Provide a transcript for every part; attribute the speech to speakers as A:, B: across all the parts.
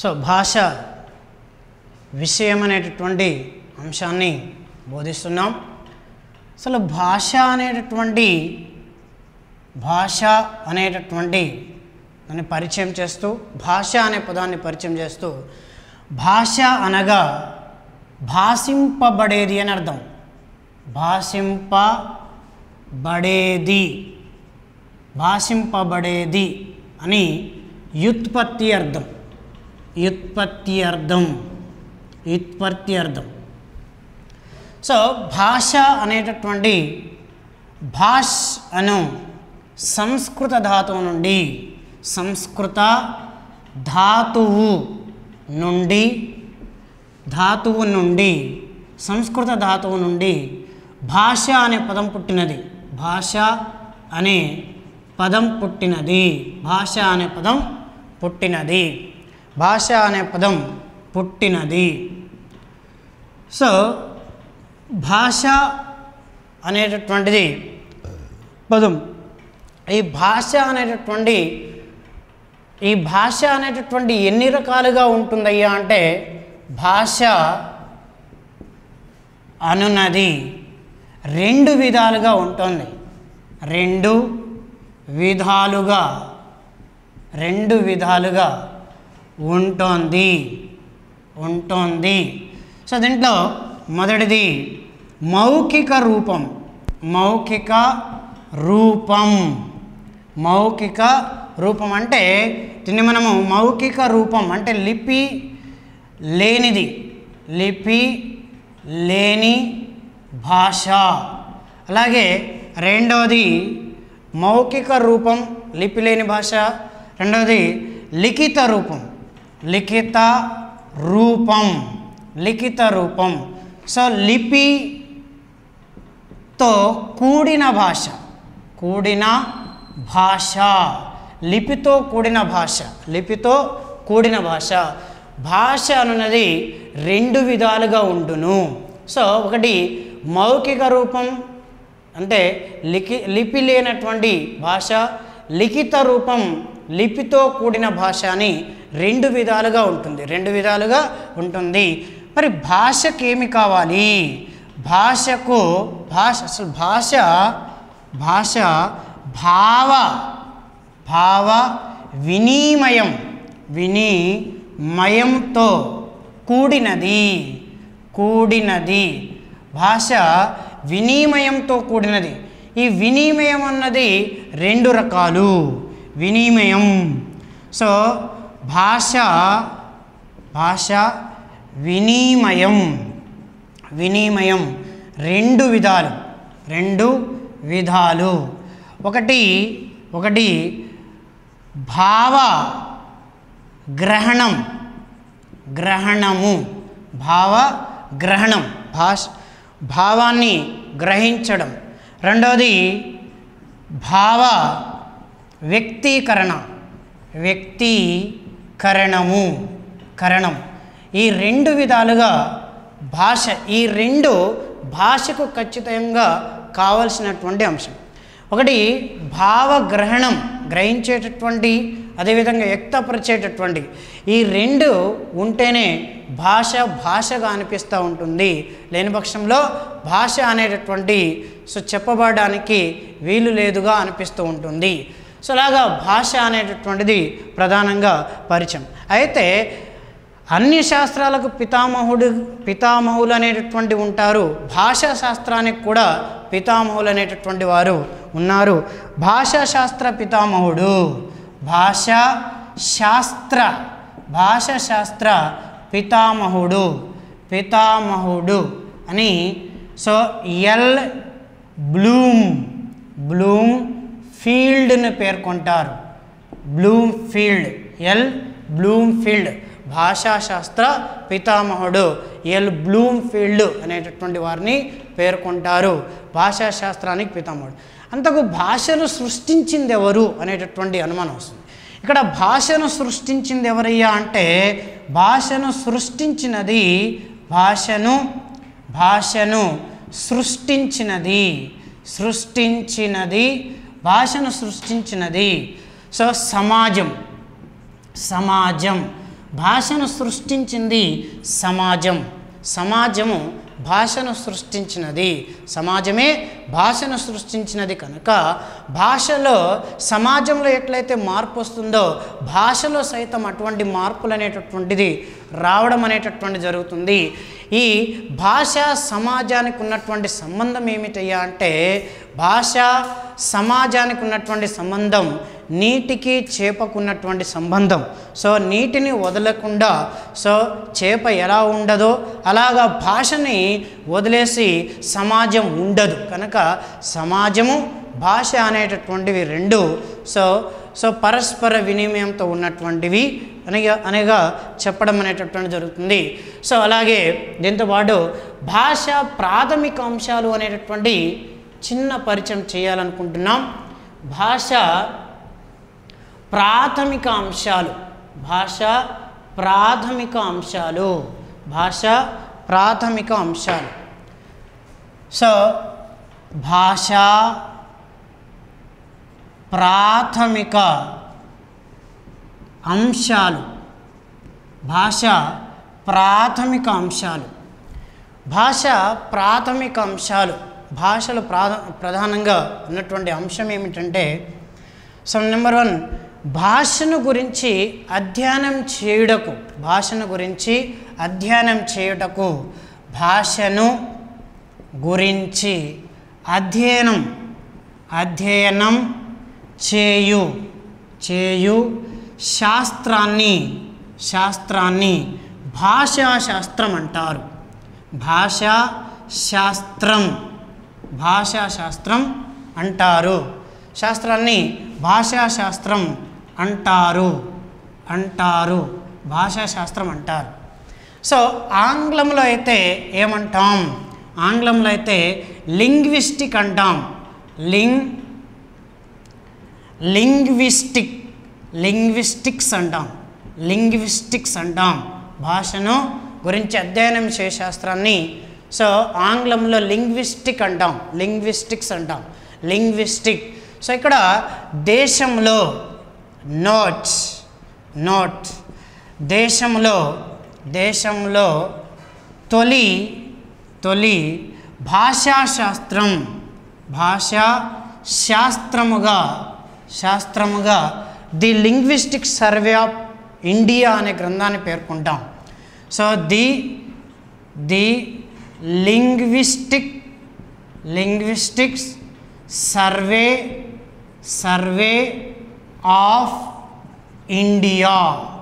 A: so భాష విషయం అనేటటువంటి అంశాన్ని బోధిస్తున్నాం అసలు భాష అనేటటువంటి భాష అనేటటువంటి దాన్ని పరిచయం చేస్తూ భాష అనే పదాన్ని పరిచయం చేస్తూ భాష అనగా భాషింపబడేది అని అర్థం భాషింపబడేది భాషింపబడేది అని వ్యుత్పత్తి అర్థం వ్యుత్పత్తి అర్థం వ్యుత్పత్తి అర్థం సో భాష అనేటటువంటి భాష్ అను సంస్కృత ధాతువు నుండి సంస్కృత ధాతువు నుండి ధాతువు నుండి సంస్కృత ధాతువు నుండి భాష అనే పదం పుట్టినది భాష అనే పదం పుట్టినది భాష అనే పదం పుట్టినది భాష అనే పదం పుట్టినది సో భాష అనేటటువంటిది పదం ఈ భాష అనేటటువంటి ఈ భాష అనేటటువంటి ఎన్ని రకాలుగా ఉంటుందయ్యా అంటే భాష అనున్నది రెండు విధాలుగా ఉంటుంది రెండు విధాలుగా రెండు విధాలుగా ఉంటుంది ఉంటుంది సో దీంట్లో మొదటిది మౌఖిక రూపం మౌఖిక రూపం మౌఖిక రూపం అంటే దీన్ని మనము మౌఖిక రూపం అంటే లిపి లేనిది లిపి లేని భాష అలాగే రెండవది మౌఖిక రూపం లిపి లేని భాష రెండవది లిఖిత రూపం లిఖిత రూపం లిఖిత రూపం సో లిపితో కూడిన భాష కూడిన భాష లిపితో కూడిన భాష లిపితో కూడిన భాష భాష అనున్నది రెండు విధాలుగా ఉండును సో ఒకటి మౌఖిక రూపం అంటే లిఖి లిపి లేనటువంటి భాష లిఖిత రూపం లిపితో కూడిన భాష అని రెండు విధాలుగా ఉంటుంది రెండు విధాలుగా ఉంటుంది మరి భాషకి ఏమి కావాలి భాషకు భాష అసలు భాష భాష భావ భావ వినిమయం వినిమయంతో కూడినది కూడినది భాష వినిమయంతో కూడినది ఈ వినిమయం అన్నది రెండు రకాలు వినిమయం సో భాష భాష వినిమయం వినిమయం రెండు విధాలు రెండు విధాలు ఒకటి ఒకటి భావ గ్రహణం గ్రహణము భావ గ్రహణం భాష భావాన్ని గ్రహించడం రెండవది భావ వ్యక్తీకరణ వ్యక్తీకరణము కరణం ఈ రెండు విధాలుగా భాష ఈ రెండు భాషకు ఖచ్చితంగా కావలసినటువంటి అంశం ఒకటి భావగ్రహణం గ్రహించేటటువంటి అదేవిధంగా వ్యక్తపరిచేటటువంటి ఈ రెండు ఉంటేనే భాష భాషగా అనిపిస్తూ ఉంటుంది లేని పక్షంలో భాష అనేటటువంటి సో చెప్పబడడానికి వీలు లేదుగా అనిపిస్తూ ఉంటుంది సో అలాగా భాష అనేటటువంటిది ప్రధానంగా పరిచయం అయితే అన్ని శాస్త్రాలకు పితామహుడు పితామహులు అనేటటువంటి ఉంటారు భాషా శాస్త్రానికి కూడా పితామహులు అనేటటువంటి వారు ఉన్నారు భాషా శాస్త్ర పితామహుడు భాషా శాస్త్ర భాషా శాస్త్ర పితామహుడు పితామహుడు అని సో ఎల్ బ్లూమ్ బ్లూమ్ ఫీల్డ్ని పేర్కొంటారు Bloomfield L Bloomfield భాషాశాస్త్ర పితామహుడు ఎల్ బ్లూమ్ ఫీల్డ్ అనేటటువంటి వారిని పేర్కొంటారు భాషాశాస్త్రానికి పితామహుడు అంతకు భాషను సృష్టించింది ఎవరు అనేటటువంటి అనుమానం వస్తుంది ఇక్కడ భాషను సృష్టించింది ఎవరయ్యా అంటే భాషను సృష్టించినది భాషను భాషను సృష్టించినది సృష్టించినది భాషను సృష్టించినది సో సమాజం సమాజం భాషను సృష్టించింది సమాజం సమాజము భాషను సృష్టించినది సమాజమే భాషను సృష్టించినది కనుక భాషలో సమాజంలో ఎట్లయితే మార్పు వస్తుందో భాషలో సైతం అటువంటి మార్పులు అనేటటువంటిది రావడం అనేటటువంటి జరుగుతుంది ఈ భాష సమాజానికి ఉన్నటువంటి సంబంధం ఏమిటయ్యా అంటే భాష సమాజానికి ఉన్నటువంటి సంబంధం నీటికి చేపకు ఉన్నటువంటి సంబంధం సో నీటిని వదలకుండా సో చేప ఎలా ఉండదో అలాగా భాషని వదిలేసి సమాజం ఉండదు కనుక సమాజము భాష అనేటటువంటివి రెండు సో సో పరస్పర వినిమయంతో ఉన్నటువంటివి అనగా అనగా చెప్పడం అనేటటువంటి జరుగుతుంది సో అలాగే దీంతో పాటు భాష ప్రాథమిక అంశాలు అనేటటువంటి చిన్న పరిచయం చేయాలనుకుంటున్నాం భాష ప్రాథమిక అంశాలు భాష ప్రాథమిక అంశాలు భాష ప్రాథమిక అంశాలు సో భాష ప్రాథమిక అంశాలు భాష ప్రాథమిక అంశాలు భాష ప్రాథమిక అంశాలు భాషలు ప్రాధ ప్రధానంగా ఉన్నటువంటి అంశం ఏమిటంటే సో నెంబర్ వన్ భాషను గురించి అధ్యయనం చేయుటకు భాషను గురించి అధ్యయనం చేయుటకు భాషను గురించి అధ్యయనం అధ్యయనం చేయు చేయు శాస్త్రాన్ని శాస్త్రాన్ని భాషా శాస్త్రం అంటారు భాషా శాస్త్రం భాషా శాస్త్రం అంటారు శాస్త్రాన్ని భాషా శాస్త్రం అంటారు అంటారు భాషా శాస్త్రం అంటారు సో ఆంగ్లంలో అయితే ఏమంటాం ఆంగ్లంలో అయితే లింగ్విస్టిక్ అంటాం లింగ్ లింగ్విస్టిక్ లింగ్విస్టిక్స్ అంటాం లింగ్విస్టిక్స్ అంటాం భాషను గురించి అధ్యయనం చేసే శాస్త్రాన్ని సో ఆంగ్లంలో లింగ్విస్టిక్ అంటాం లింగ్విస్టిక్స్ అంటాం లింగ్విస్టిక్ సో ఇక్కడ దేశంలో నోట్స్ నోట్ దేశంలో దేశంలో తొలి తొలి భాషాశాస్త్రం భాషా శాస్త్రముగా శాస్త్రముగా the linguistic survey of India అనే గ్రంథాన్ని పేర్కొంటాం so the the linguistic linguistics survey survey of India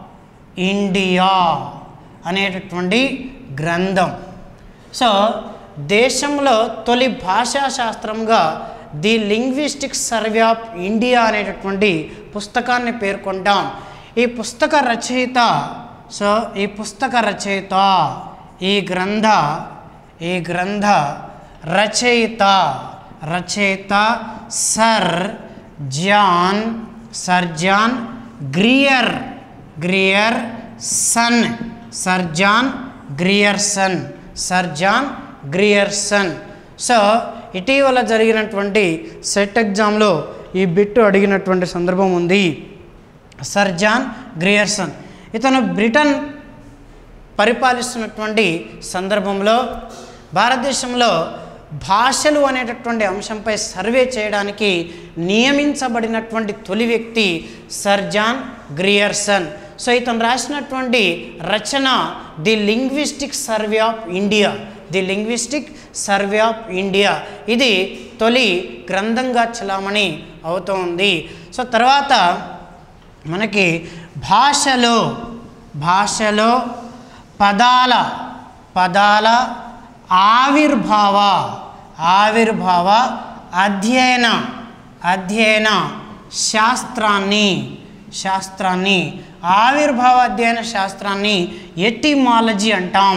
A: India అనేటటువంటి గ్రంథం సో దేశంలో తొలి భాషా శాస్త్రంగా the linguistic survey of India అనేటటువంటి పుస్తకాన్ని పేర్కొంటాం ఈ పుస్తక రచయిత సో ఈ పుస్తక రచయిత ఈ గ్రంథ ఈ గ్రంథ రచయిత రచయిత sir John sir John Grier Grierson sir John Grierson sir John Grierson so ఇటీవల జరిగినటువంటి సెట్ ఎగ్జామ్లో ఈ బిట్టు అడిగినటువంటి సందర్భం ఉంది సర్ జాన్ గ్రియర్సన్ ఇతను బ్రిటన్ పరిపాలిస్తున్నటువంటి సందర్భంలో భారతదేశంలో భాషలు అనేటటువంటి అంశంపై సర్వే చేయడానికి నియమించబడినటువంటి తొలి వ్యక్తి సర్ జాన్ గ్రియర్సన్ సో ఇతను రాసినటువంటి రచన the linguistic survey of India the linguistic survey of India ఇది తొలి గ్రంథంగా చలామణి అవుతోంది సో తర్వాత మనకి భాషలో భాషలో పదాల పదాల ఆవిర్భావ ఆవిర్భావ అధ్యయన అధ్యయన శాస్త్రాన్ని శాస్త్రాన్ని ఆవిర్భావ అధ్యయన శాస్త్రాన్ని ఎటిమాలజీ అంటాం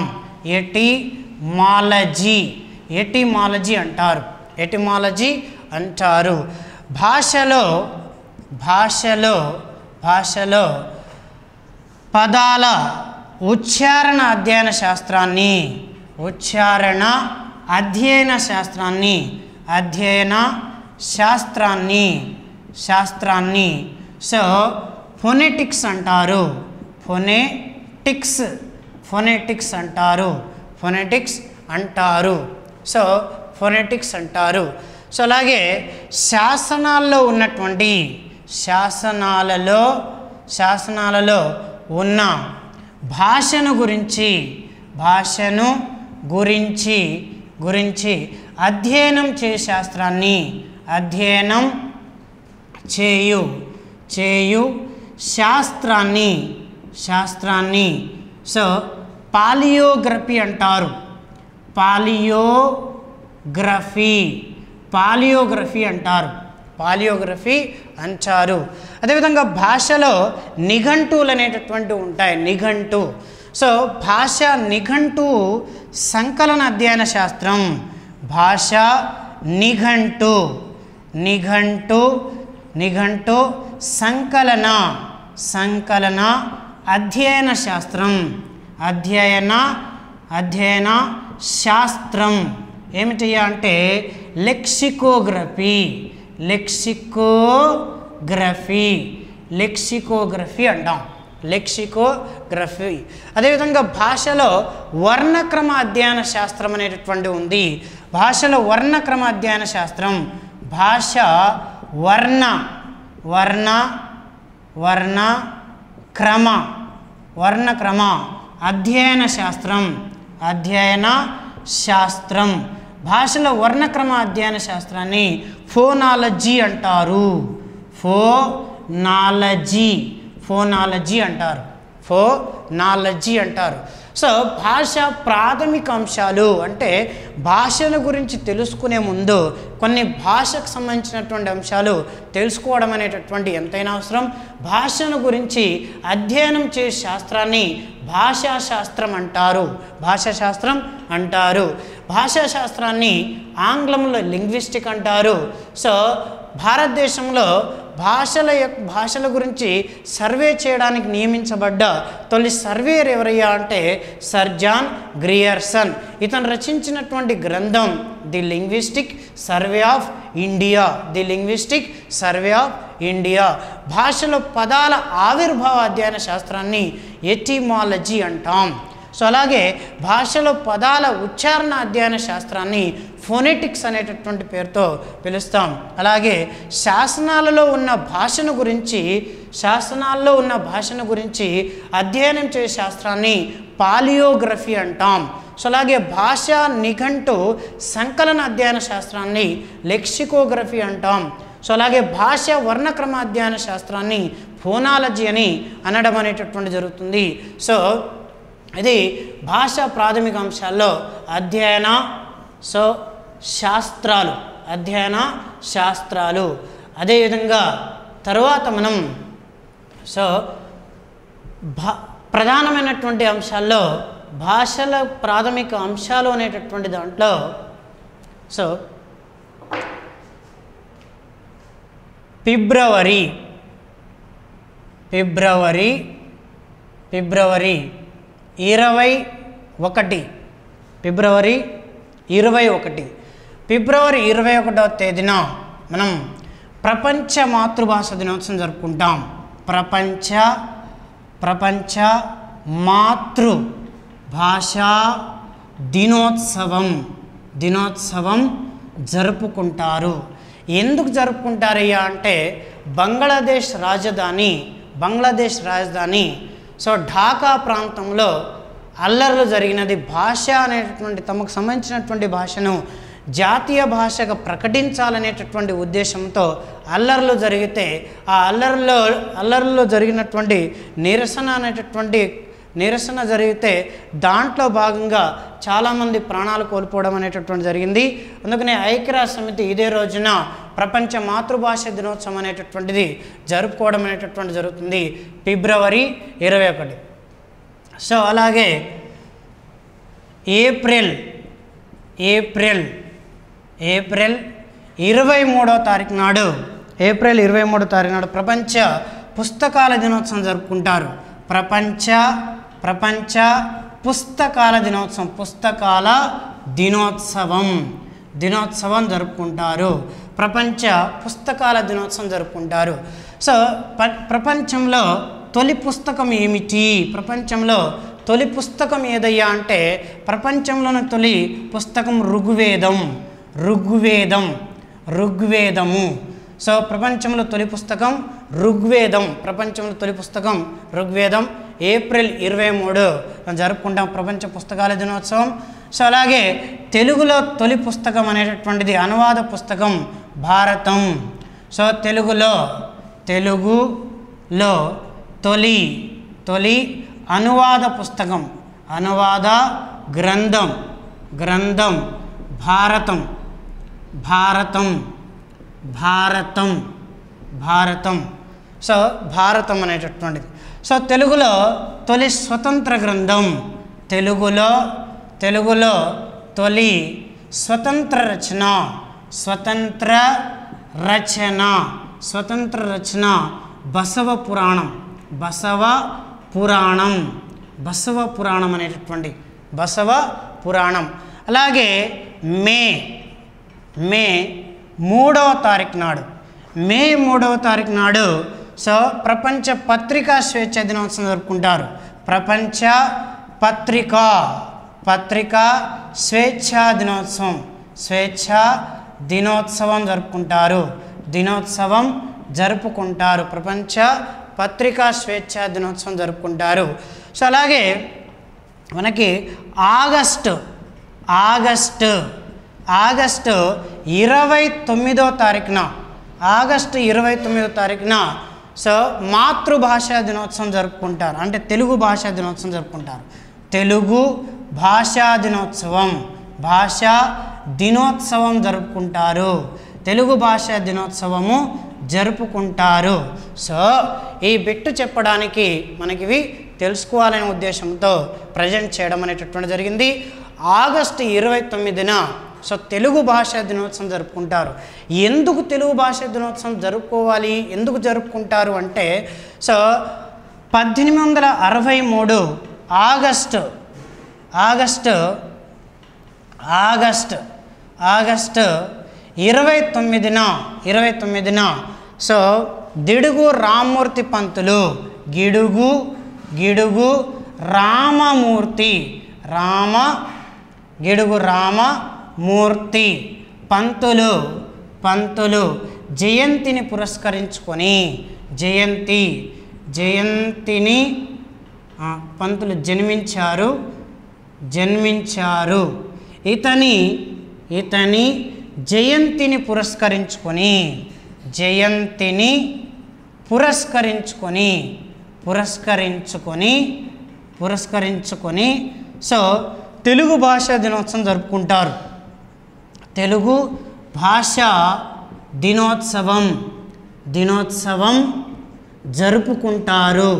A: ఎటిమాలజీ ఎటిమాలజీ అంటారు ఎటిమాలజీ అంటారు భాషలో భాషలో భాషలో పదాల ఉచ్చారణ అధ్యయన శాస్త్రాన్ని ఉచ్చారణ అధ్యయన శాస్త్రాన్ని అధ్యయన శాస్త్రాన్ని శాస్త్రాన్ని సో ఫొనెటిక్స్ అంటారు టిక్స్ ఫొనెటిక్స్ అంటారు ఫొనెటిక్స్ అంటారు సో ఫొనెటిక్స్ అంటారు సో అలాగే శాసనాల్లో ఉన్నటువంటి శాసనాలలో శాసనాలలో ఉన్న భాషను గురించి భాషను గురించి గురించి అధ్యయనం చే శాస్త్రాన్ని అధ్యయనం చేయు చేయు శాస్త్రాన్ని శాస్త్రాన్ని సో పాలియోగ్రఫీ అంటారు పాలియోగ్రఫీ పాలియోగ్రఫీ అంటారు పాలియోగ్రఫీ అంటారు అదేవిధంగా భాషలో నిఘంటువులు అనేటటువంటివి ఉంటాయి నిఘంటు సో భాష నిఘంటు సంకలన అధ్యయన శాస్త్రం భాష నిఘంటు నిఘంటు నిఘంటు సంకలన సంకలన అధ్యయన శాస్త్రం అధ్యయన అధ్యయన శాస్త్రం ఏమిటి అంటే లెక్సికోగ్రఫీ లెక్సికోగ్రఫీ లెక్సికోగ్రఫీ అంటాం లెక్సికోగ్రఫీ అదేవిధంగా భాషలో వర్ణక్రమ అధ్యయన శాస్త్రం అనేటటువంటి ఉంది భాషలో వర్ణక్రమ అధ్యయన శాస్త్రం భాష వర్ణ వర్ణ వర్ణ క్రమ వర్ణక్రమ అధ్యయన శాస్త్రం అధ్యయన శాస్త్రం భాషలో వర్ణక్రమ అధ్యయన శాస్త్రాన్ని ఫోనాలజీ అంటారు ఫోనాలజీ ఫోనాలజీ అంటారు ఫోనాలజీ అంటారు సో భాష ప్రాథమిక అంశాలు అంటే భాషల గురించి తెలుసుకునే ముందు కొన్ని భాషకు సంబంధించినటువంటి అంశాలు తెలుసుకోవడం అనేటటువంటి ఎంతైనా అవసరం భాషను గురించి అధ్యయనం చేసే శాస్త్రాన్ని భాషా శాస్త్రం అంటారు భాషా శాస్త్రం అంటారు భాషా శాస్త్రాన్ని ఆంగ్లంలో లింగ్విస్టిక్ అంటారు సో భారతదేశంలో భాషల యొక్క భాషల గురించి సర్వే చేయడానికి నియమించబడ్డ తొలి సర్వేయర్ ఎవరయ్యా అంటే సర్ జాన్ గ్రియర్సన్ ఇతను రచించినటువంటి గ్రంథం the linguistic survey of India the linguistic survey of India భాషలో పదాల ఆవిర్భావ అధ్యయన శాస్త్రాన్ని ఎటిమాలజీ అంటాం సో అలాగే భాషలో పదాల ఉచ్చారణ అధ్యయన శాస్త్రాన్ని ఫోనెటిక్స్ అనేటటువంటి పేరుతో పిలుస్తాం అలాగే శాసనాలలో ఉన్న భాషను గురించి శాసనాల్లో ఉన్న భాషను గురించి అధ్యయనం చేసే శాస్త్రాన్ని పాలియోగ్రఫీ అంటాం సో అలాగే భాష నిఘంటు సంకలన అధ్యయన శాస్త్రాన్ని లెక్సికోగ్రఫీ అంటాం సో అలాగే భాష వర్ణక్రమ అధ్యయన శాస్త్రాన్ని ఫోనాలజీ అని అనడం అనేటటువంటి జరుగుతుంది సో ఇది భాష ప్రాథమిక అంశాల్లో అధ్యయన సో శాస్త్రాలు అధ్యయన శాస్త్రాలు అదేవిధంగా తరువాత మనం సో భా ప్రధానమైనటువంటి అంశాల్లో భాషల ప్రాథమిక అంశాలు అనేటటువంటి దాంట్లో సో ఫిబ్రవరి ఫిబ్రవరి ఫిబ్రవరి ఇరవై ఒకటి ఫిబ్రవరి ఇరవై ఒకటి ఫిబ్రవరి ఇరవై ఒకటవ తేదీన మనం ప్రపంచ మాతృభాష దినోత్సవం జరుపుకుంటాం ప్రపంచ ప్రపంచ మాతృ భాషా దినోత్సవం దినోత్సవం జరుపుకుంటారు ఎందుకు జరుపుకుంటారయ్యా అంటే బంగ్లాదేశ్ రాజధాని బంగ్లాదేశ్ రాజధాని సో ఢాకా ప్రాంతంలో అల్లర్లు జరిగినది భాష అనేటటువంటి తమకు సంబంధించినటువంటి భాషను జాతీయ భాషగా ప్రకటించాలనేటటువంటి ఉద్దేశంతో అల్లర్లు జరిగితే ఆ అల్లర్లో అల్లర్లో జరిగినటువంటి నిరసన అనేటటువంటి నిరసన జరిగితే దాంట్లో భాగంగా చాలామంది ప్రాణాలు కోల్పోవడం అనేటటువంటి జరిగింది అందుకనే ఐక్యరాజ్య సమితి ఇదే రోజున ప్రపంచ మాతృభాష దినోత్సవం అనేటటువంటిది జరుపుకోవడం అనేటటువంటి జరుగుతుంది ఫిబ్రవరి ఇరవై ఒకటి సో అలాగే ఏప్రిల్ ఏప్రిల్ ఏప్రిల్ ఇరవై మూడో తారీఖు నాడు ఏప్రిల్ ఇరవై మూడో తారీఖు నాడు ప్రపంచ పుస్తకాల దినోత్సవం జరుపుకుంటారు ప్రపంచ ప్రపంచ పుస్తకాల దినోత్సవం పుస్తకాల దినోత్సవం దినోత్సవం జరుపుకుంటారు ప్రపంచ పుస్తకాల దినోత్సవం జరుపుకుంటారు సో ప ప్రపంచంలో తొలి పుస్తకం ఏమిటి ప్రపంచంలో తొలి పుస్తకం ఏదయ్యా అంటే ప్రపంచంలోని తొలి పుస్తకం ఋగ్వేదం ఋగ్వేదం ఋగ్వేదము సో ప్రపంచంలో తొలి పుస్తకం ఋగ్వేదం ప్రపంచంలో తొలి పుస్తకం ఋగ్వేదం ఏప్రిల్ ఇరవై మూడు జరుపుకుంటాం ప్రపంచ పుస్తకాల దినోత్సవం సో అలాగే తెలుగులో తొలి పుస్తకం అనేటటువంటిది అనువాద పుస్తకం భారతం సో తెలుగులో తెలుగులో తొలి తొలి అనువాద పుస్తకం అనువాద గ్రంథం గ్రంథం భారతం భారతం భారతం భారతం సో భారతం అనేటటువంటిది సో తెలుగులో తొలి స్వతంత్ర గ్రంథం తెలుగులో తెలుగులో తొలి స్వతంత్ర రచన స్వతంత్ర రచన స్వతంత్ర రచన బసవ పురాణం బసవ పురాణం బసవ పురాణం అనేటటువంటి బసవ పురాణం అలాగే మే మే మూడవ తారీఖు నాడు మే మూడవ తారీఖు నాడు సో ప్రపంచ పత్రికా స్వేచ్ఛ దినోత్సవం జరుపుకుంటారు ప్రపంచ పత్రికా పత్రికా స్వేచ్ఛా దినోత్సవం స్వేచ్ఛ దినోత్సవం జరుపుకుంటారు దినోత్సవం జరుపుకుంటారు ప్రపంచ పత్రికా స్వేచ్ఛా దినోత్సవం జరుపుకుంటారు సో అలాగే మనకి ఆగస్టు ఆగస్టు ఆగస్టు ఇరవై తొమ్మిదో తారీఖున ఆగస్టు ఇరవై తొమ్మిదో తారీఖున సో మాతృభాషా దినోత్సవం జరుపుకుంటారు అంటే తెలుగు భాషా దినోత్సవం జరుపుకుంటారు తెలుగు భాషా దినోత్సవం భాషా దినోత్సవం జరుపుకుంటారు తెలుగు భాషా దినోత్సవము జరుపుకుంటారు సో ఈ బిట్టు చెప్పడానికి మనకివి తెలుసుకోవాలనే ఉద్దేశంతో ప్రజెంట్ చేయడం అనేటటువంటి జరిగింది ఆగస్టు ఇరవై తొమ్మిదిన సో తెలుగు భాషా దినోత్సవం జరుపుకుంటారు ఎందుకు తెలుగు భాషా దినోత్సవం జరుపుకోవాలి ఎందుకు జరుపుకుంటారు అంటే సో పద్దెనిమిది వందల అరవై మూడు ఆగస్టు ఆగస్టు ఆగస్ట్ ఆగస్టు ఇరవై తొమ్మిదిన ఇరవై తొమ్మిదిన సో దిడుగు రామ్మూర్తి పంతులు గిడుగు గిడుగు రామమూర్తి రామ గిడుగు రామమూర్తి పంతులు పంతులు జయంతిని పురస్కరించుకొని జయంతి జయంతిని ఆ, పంతులు జన్మించారు జన్మించారు ఇతని ఇతని జయంతిని పురస్కరించుకొని జయంతిని పురస్కరించుకొని పురస్కరించుకొని పురస్కరించుకొని సో తెలుగు భాషా దినోత్సవం జరుపుకుంటారు తెలుగు భాష దినోత్సవం దినోత్సవం జరుపుకుంటారు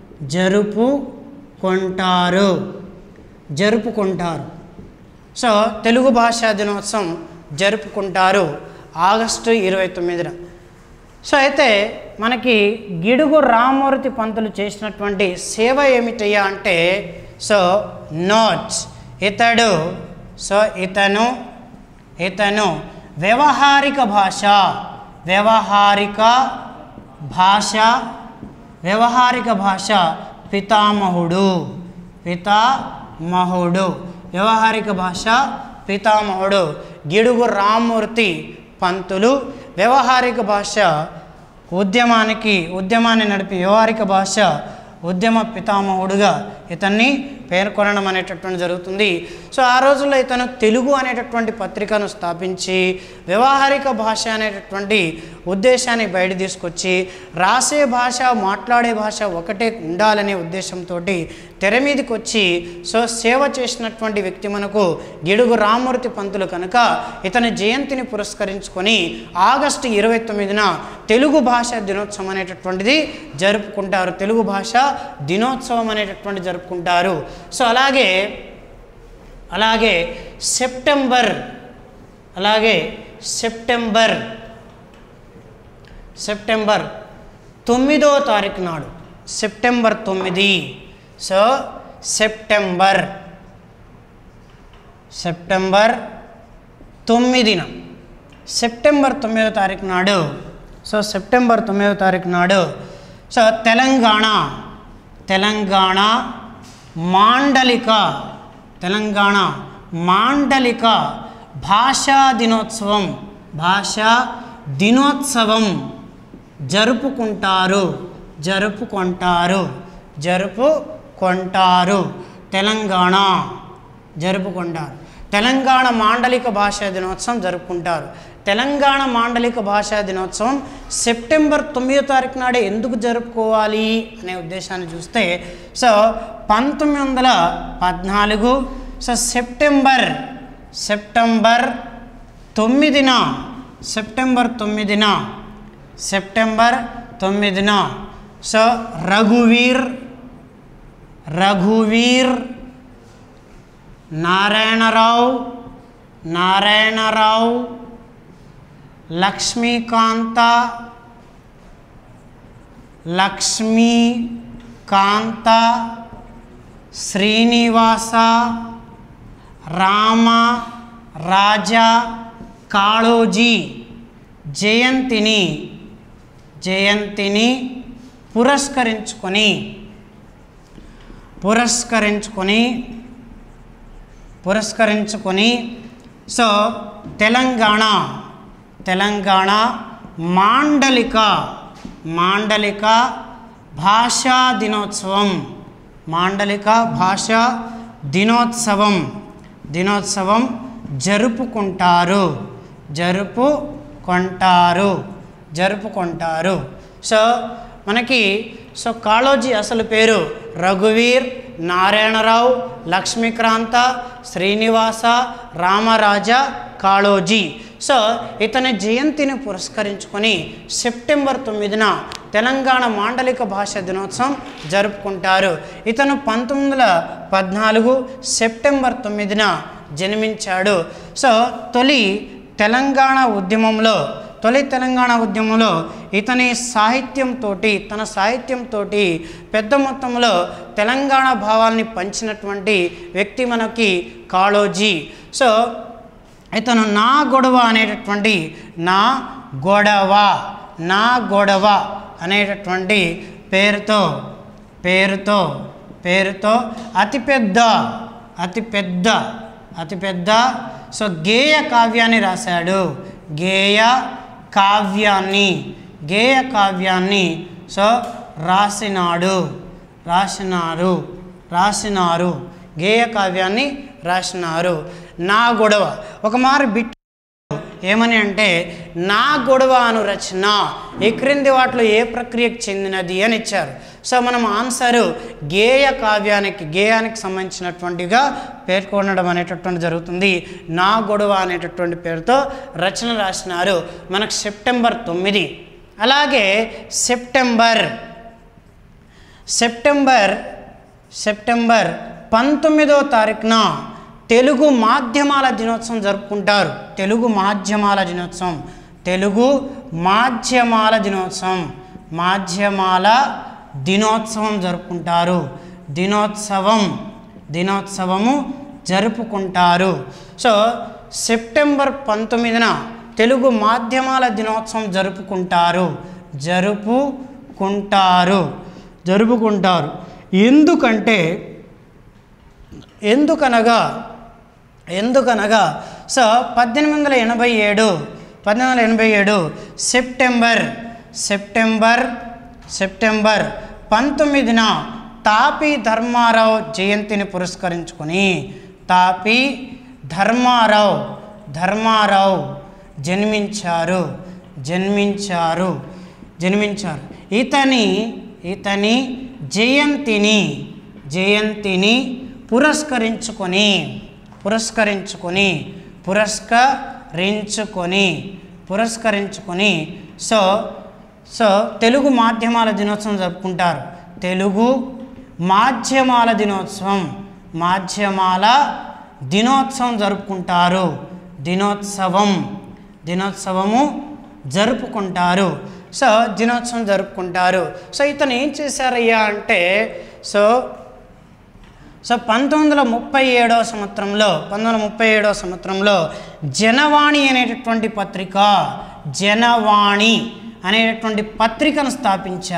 A: జరుపుకుంటారు జరుపుకుంటారు సో తెలుగు భాషా దినోత్సవం జరుపుకుంటారు ఆగస్టు ఇరవై తొమ్మిదిన సో అయితే మనకి గిడుగు రామూర్తి పంతులు చేసినటువంటి సేవ ఏమిటయ్యా అంటే సో నోట్స్ ఇతడు సో ఇతను ఇతను వ్యవహారిక భాష వ్యవహారిక భాష వ్యవహారిక భాష పితామహుడు పితామహుడు వ్యవహారిక భాష పితామహుడు గిడుగు రామ్మూర్తి పంతులు వ్యవహారిక భాష ఉద్యమానికి ఉద్యమాన్ని నడిపి వ్యవహారిక భాష ఉద్యమ పితామహుడుగా ఇతన్ని పేర్కొనడం అనేటటువంటి జరుగుతుంది సో ఆ రోజుల్లో ఇతను తెలుగు అనేటటువంటి పత్రికను స్థాపించి వ్యవహారిక భాష అనేటటువంటి ఉద్దేశాన్ని బయట తీసుకొచ్చి రాసే భాష మాట్లాడే భాష ఒకటే ఉండాలనే ఉద్దేశంతో తెర మీదకి వచ్చి సో సేవ చేసినటువంటి వ్యక్తి మనకు గిడుగు రామూర్తి పంతులు కనుక ఇతని జయంతిని పురస్కరించుకొని ఆగస్టు ఇరవై తొమ్మిదిన తెలుగు భాష దినోత్సవం అనేటటువంటిది జరుపుకుంటారు తెలుగు భాష దినోత్సవం అనేటటువంటి జరుపుకుంటారు సో అలాగే అలాగే సెప్టెంబర్ అలాగే సెప్టెంబర్ సెప్టెంబర్ తొమ్మిదో తారీఖు నాడు సెప్టెంబర్ తొమ్మిది సో సెప్టెంబర్ సెప్టెంబర్ తొమ్మిదిన సెప్టెంబర్ తొమ్మిదో తారీఖు నాడు సో సెప్టెంబర్ తొమ్మిదో తారీఖు నాడు సో తెలంగాణ తెలంగాణ మాండలిక తెలంగాణ మాండలిక భాషా దినోత్సవం భాషా దినోత్సవం జరుపుకుంటారు జరుపుకుంటారు జరుపుకుంటారు తెలంగాణ జరుపుకుంటారు తెలంగాణ మాండలిక భాషా దినోత్సవం జరుపుకుంటారు తెలంగాణ మాండలిక భాషా దినోత్సవం సెప్టెంబర్ తొమ్మిదో తారీఖు నాడే ఎందుకు జరుపుకోవాలి అనే ఉద్దేశాన్ని చూస్తే సో పంతొమ్మిది వందల పద్నాలుగు సో సెప్టెంబర్ సెప్టెంబర్ తొమ్మిదిన సెప్టెంబర్ తొమ్మిదిన సెప్టెంబర్ తొమ్మిదిన సో రఘువీర్ రఘువీర్ నారాయణరావు నారాయణరావు లక్ష్మీకాంత లక్ష్మీకాంత శ్రీనివాస రామ రాజా కాళోజీ జయంతిని జయంతిని పురస్కరించుకొని పురస్కరించుకొని పురస్కరించుకొని సో తెలంగాణ తెలంగాణ మాండలిక మాండలిక భాషా దినోత్సవం మాండలిక భాషా దినోత్సవం దినోత్సవం జరుపుకుంటారు జరుపుకుంటారు జరుపుకుంటారు సో మనకి సో కాళోజీ అసలు పేరు రఘువీర్ నారాయణరావు లక్ష్మీక్రాంత శ్రీనివాస రామరాజ కాళోజీ సో ఇతని జయంతిని పురస్కరించుకొని సెప్టెంబర్ తొమ్మిదిన తెలంగాణ మాండలిక భాష దినోత్సవం జరుపుకుంటారు ఇతను పంతొమ్మిది వందల పద్నాలుగు సెప్టెంబర్ తొమ్మిదిన జన్మించాడు సో తొలి తెలంగాణ ఉద్యమంలో తొలి తెలంగాణ ఉద్యమంలో ఇతని సాహిత్యంతో తన సాహిత్యంతో పెద్ద మొత్తంలో తెలంగాణ భావాల్ని పంచినటువంటి వ్యక్తి మనకి కాళోజీ సో ఇతను నా గొడవ అనేటటువంటి నా గొడవ నా గొడవ అనేటటువంటి పేరుతో పేరుతో పేరుతో అతిపెద్ద అతిపెద్ద అతిపెద్ద సో గేయ కావ్యాన్ని రాశాడు గేయ కావ్యాన్ని గేయ కావ్యాన్ని సో రాసినాడు రాసినారు రాసినారు గేయ కావ్యాన్ని రాసినారు నా గొడవ ఒక మారు బిట్ ఏమని అంటే నా గొడవ అను రచన ఈ క్రింది వాటిలో ఏ ప్రక్రియకు చెందినది అని ఇచ్చారు సో మనం ఆన్సర్ గేయ కావ్యానికి గేయానికి సంబంధించినటువంటిగా పేర్కొనడం అనేటటువంటి జరుగుతుంది నా గొడవ అనేటటువంటి పేరుతో రచన రాసినారు మనకు సెప్టెంబర్ తొమ్మిది అలాగే సెప్టెంబర్ సెప్టెంబర్ సెప్టెంబర్ పంతొమ్మిదో తారీఖున తెలుగు మాధ్యమాల దినోత్సవం జరుపుకుంటారు తెలుగు మాధ్యమాల దినోత్సవం తెలుగు మాధ్యమాల దినోత్సవం మాధ్యమాల దినోత్సవం జరుపుకుంటారు దినోత్సవం దినోత్సవము జరుపుకుంటారు సో సెప్టెంబర్ పంతొమ్మిదిన తెలుగు మాధ్యమాల దినోత్సవం జరుపుకుంటారు జరుపుకుంటారు జరుపుకుంటారు ఎందుకంటే ఎందుకనగా ఎందుకనగా సో పద్దెనిమిది వందల ఎనభై ఏడు పద్దెనిమిది వందల ఎనభై ఏడు సెప్టెంబర్ సెప్టెంబర్ సెప్టెంబర్ పంతొమ్మిదిన తాపి ధర్మారావు జయంతిని పురస్కరించుకొని తాపి ధర్మారావు ధర్మారావు జన్మించారు జన్మించారు జన్మించారు ఇతని ఇతని జయంతిని జయంతిని పురస్కరించుకొని పురస్కరించుకొని పురస్కరించుకొని పురస్కరించుకొని సో సో తెలుగు మాధ్యమాల దినోత్సవం జరుపుకుంటారు తెలుగు మాధ్యమాల దినోత్సవం మాధ్యమాల దినోత్సవం జరుపుకుంటారు దినోత్సవం దినోత్సవము జరుపుకుంటారు సో దినోత్సవం జరుపుకుంటారు సో ఇతను ఏం చేశారయ్యా అంటే సో సో పంతొమ్మిది వందల ముప్పై ఏడవ సంవత్సరంలో పంతొమ్మిది వందల ముప్పై ఏడవ సంవత్సరంలో జనవాణి అనేటటువంటి పత్రిక జనవాణి అనేటటువంటి పత్రికను స్థాపించారు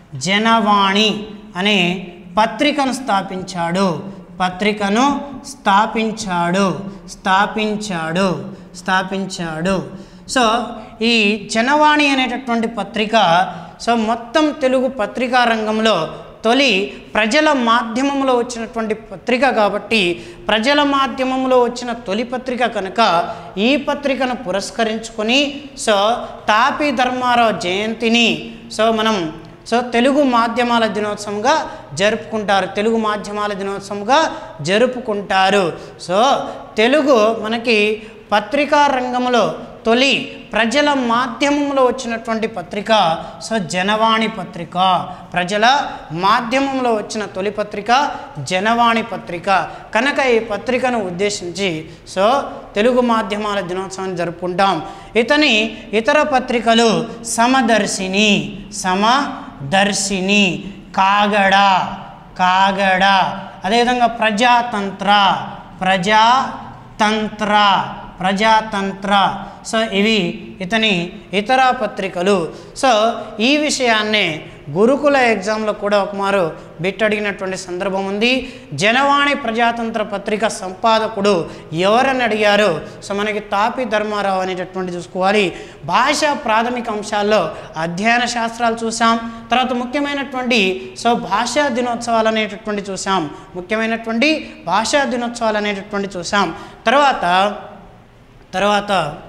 A: జనవాణి అనే పత్రికను స్థాపించాడు పత్రికను స్థాపించాడు స్థాపించాడు స్థాపించాడు సో ఈ జనవాణి అనేటటువంటి పత్రిక సో మొత్తం తెలుగు పత్రికా రంగంలో తొలి ప్రజల మాధ్యమంలో వచ్చినటువంటి పత్రిక కాబట్టి ప్రజల మాధ్యమంలో వచ్చిన తొలి పత్రిక కనుక ఈ పత్రికను పురస్కరించుకొని సో తాపి ధర్మారావు జయంతిని సో మనం సో తెలుగు మాధ్యమాల దినోత్సవంగా జరుపుకుంటారు తెలుగు మాధ్యమాల దినోత్సవంగా జరుపుకుంటారు సో తెలుగు మనకి పత్రికా రంగంలో తొలి ప్రజల మాధ్యమంలో వచ్చినటువంటి పత్రిక సో జనవాణి పత్రిక ప్రజల మాధ్యమంలో వచ్చిన తొలి పత్రిక జనవాణి పత్రిక కనుక ఈ పత్రికను ఉద్దేశించి సో తెలుగు మాధ్యమాల దినోత్సవాన్ని జరుపుకుంటాం ఇతని ఇతర పత్రికలు సమదర్శిని సమదర్శిని కాగడ కాగడ అదేవిధంగా ప్రజాతంత్ర ప్రజాతంత్ర ప్రజాతంత్ర సో ఇవి ఇతని ఇతర పత్రికలు సో ఈ విషయాన్నే గురుకుల ఎగ్జామ్లో కూడా ఒకమారు బిట్ అడిగినటువంటి సందర్భం ఉంది జనవాణి ప్రజాతంత్ర పత్రిక సంపాదకుడు ఎవరని అడిగారు సో మనకి తాపి ధర్మారావు అనేటటువంటి చూసుకోవాలి భాష ప్రాథమిక అంశాల్లో అధ్యయన శాస్త్రాలు చూసాం తర్వాత ముఖ్యమైనటువంటి సో భాషా దినోత్సవాలు అనేటటువంటి చూసాం ముఖ్యమైనటువంటి భాషా దినోత్సవాలు అనేటటువంటి చూసాం తర్వాత తర్వాత